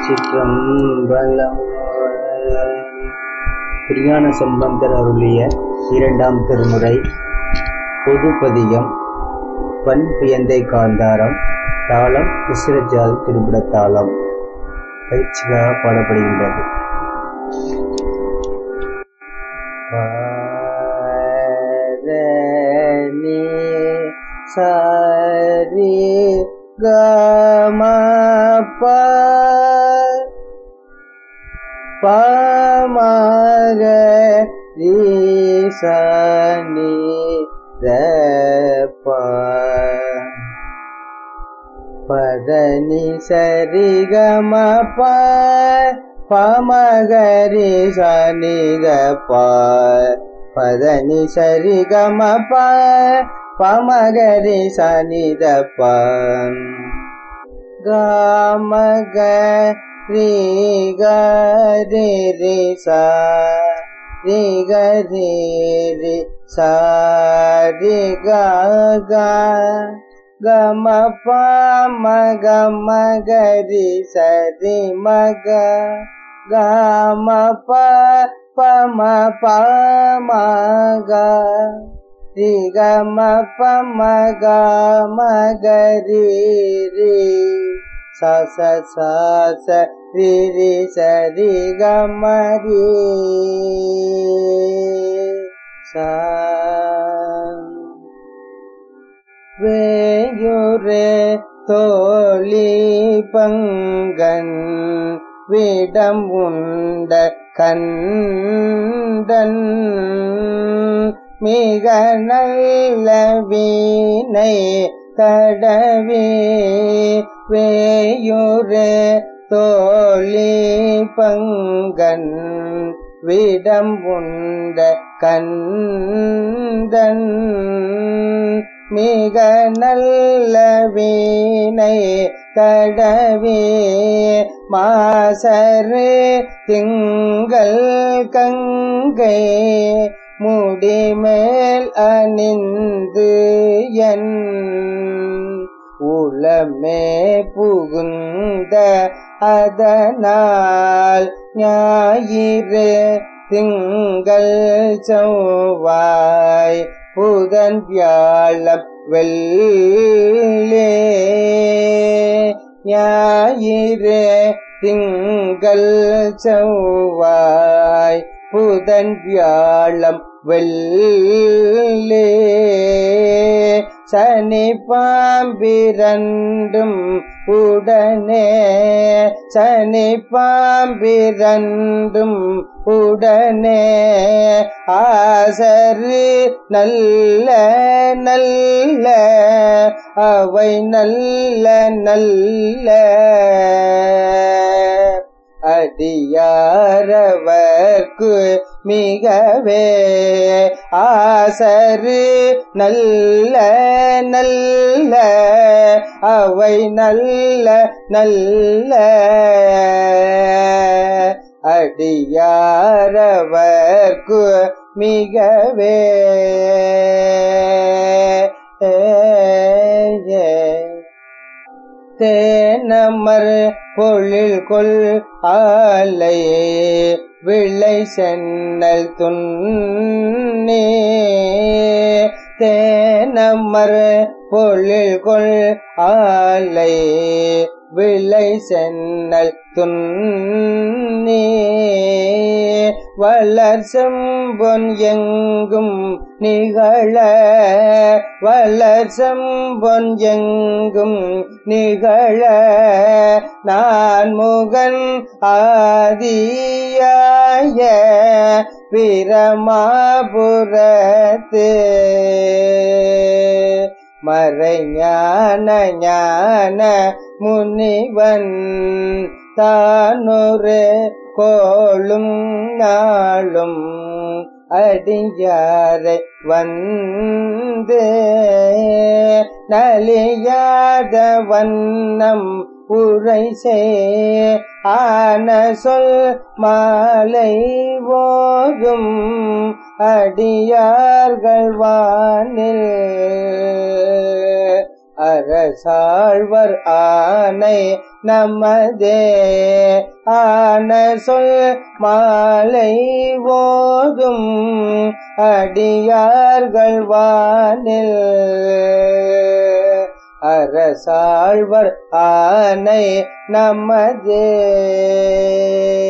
திருச்சிற்றம்பலம் பிரியான சம்பந்தர் அருளிய இரண்டாம் திருமுறை பொதுப்பதிகம் பண் பியந்தை காந்தாரம் தாளம் இஸ்ரஜால் திருவிட தாளம் பயிற்சிக்காக பாடப்படுகின்றது பாரணி சாரி கமப பமக ரீசனி ரப்ப பதனி சரி கமப பமகரி சனி கப்ப பதனி சரி கமப பமகரி சனிதப்ப கமக ரீ கரி ரி சா ரி கரி ரி சா ரி க க கம ப ம க ம க ரி சரி மக கம ப ப ம ப ம க ரி க ம ப ம க ம க ரி ரி ச ச ச ச ரி ரி ச ரி க ம ரி ச வேயுரே தோழி பங்கன் விடம் உண்ட கண்டன் மிக நல்ல வீணை கடவி வேயுரே தோழி பங்கன் விடம் உண்ட கண்டன் மிக நல்ல வீணை கடவி மாசரு திங்கள் கங்கை முடிமேல் அணிந்து என் உளமே புகுந்த அதனால் ஞாயிறு திங்கள் செவ்வாய் புதன் வியாழம் வெள்ளே ஞாயிறு திங்கள் செவ்வாய் புதன் வியாழம் வெள்ளே சனி பாம்பிரண்டும் உடனே சனி பாம்பிரண்டும் உடனே ஆசரு நல்ல நல்ல அவை நல்ல நல்ல அடியாரவர்க்கு மிகவே ஆசரு நல்ல நல்ல அவை நல்ல நல்ல அடியாரவர்க்கு மிகவே தேனமர் பொழில் கொள் ஆலை விளை சென்னல் துன்னே தேனமர் பொழில் கொள் ஆலை விளை சென்னல் துன்னே வளர் செம்பொன் எங்கும் நிகழ வளர் செம்பொன் எங்கும் நிகழ நான் முகன் ஆதியாய பிரமாபுரத்து மறைஞான ஞான முனிவன் தானொரு கோளும் நாளும் அடியாரை வந்து நலியாத வண்ணம் உரை ஆன சொல் மாலை ஓதும் அடியார்கள் வானில் அரசாழ்வர் ஆனை நமதே ஆன சொல் மாலை ஓதும் அடியார்கள் வானில் அரசாழ்வர் ஆனை நமதே